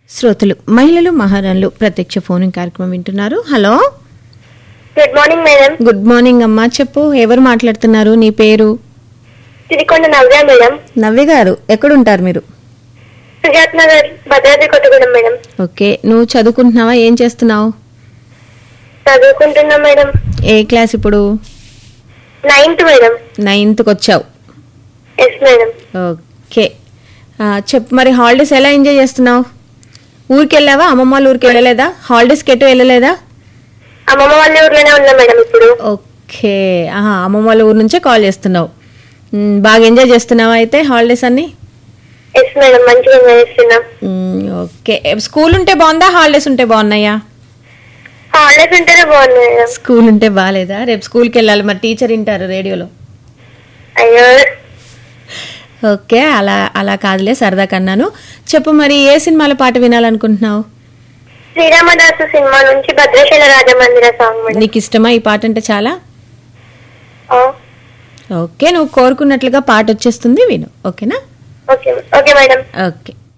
శ్రోతలు మహిళలు మహారాణులు ప్రత్యక్ష ఫోన్ కార్యక్రమం వింటున్నారు hello good morning madam good morning అమ్మా చెప్పు ఎవరు మాట్లాడుతున్నారు నీ పేరు సిరికొండ నవ్య మేడం నవ్య గారు ఎక్కడుంటారు మీరు సుజాత్ నగర్ భద్రాద్రి కొత్తగూడెం మేడం ఓకే నువ్వు చదువుకుంటున్నావా ఏం చేస్తున్నావు చదువుకుంటున్నా మేడం ఏ క్లాస్ ఇప్పుడు నైన్త్ మేడం నైన్త్కి వచ్చావు ఎస్ మేడం ఓకే ఆ, చెప్పు మరి హాలిడేస్ ఎలా ఎంజాయ్ చేస్తున్నావు ఊరికి వెళ్ళావా అమ్మమ్మ వాళ్ళ ఊరికి వెళ్ళలేదా హాలిడేస్కి ఎటు వెళ్ళలేదా అమ్మమ్మ వాళ్ళ ఊర్లోనే ఉన్నా మేడం ఇప్పుడు ఓకే ఆహా అమ్మమ్మ వాళ్ళ ఊరు నుంచే కాల్ చేస్తున్నావు మ్, బాగా ఎంజాయ్ చేస్తున్నావా అయితే హాలిడేస్ అన్ని ఎస్ మేడం మంచిగా ఎంజాయ్ చేస్తున్నాం మ్, ఓకే స్కూల్ ఉంటే బాగుందా హాలిడేస్ ఉంటే బాగున్నాయా హాలిడేస్ ఉంటేనే బాగుంది మేడం స్కూల్ ఉంటే బాగాలేదా రేపు స్కూల్కి వెళ్ళాలి మరి టీచర్ వింటారు రేడియోలో అయ్యో ఓకే అలా అలా కాదులే సరదా కన్నాను చెప్పు మరి ఏ సినిమాల పాట వినాలనుకుంటున్నావు శ్రీరామదాసు సినిమా నుంచి భద్రాచల రాజమందిర సాంగ్ మేడం నీకు ఇష్టమా ఈ పాట అంటే చాలా ఆ, ఓకే నువ్వు కోరుకున్నట్లుగా పాట వచ్చేస్తుంది విను ఓకేనా ఓకే ఓకే మేడం ఓకే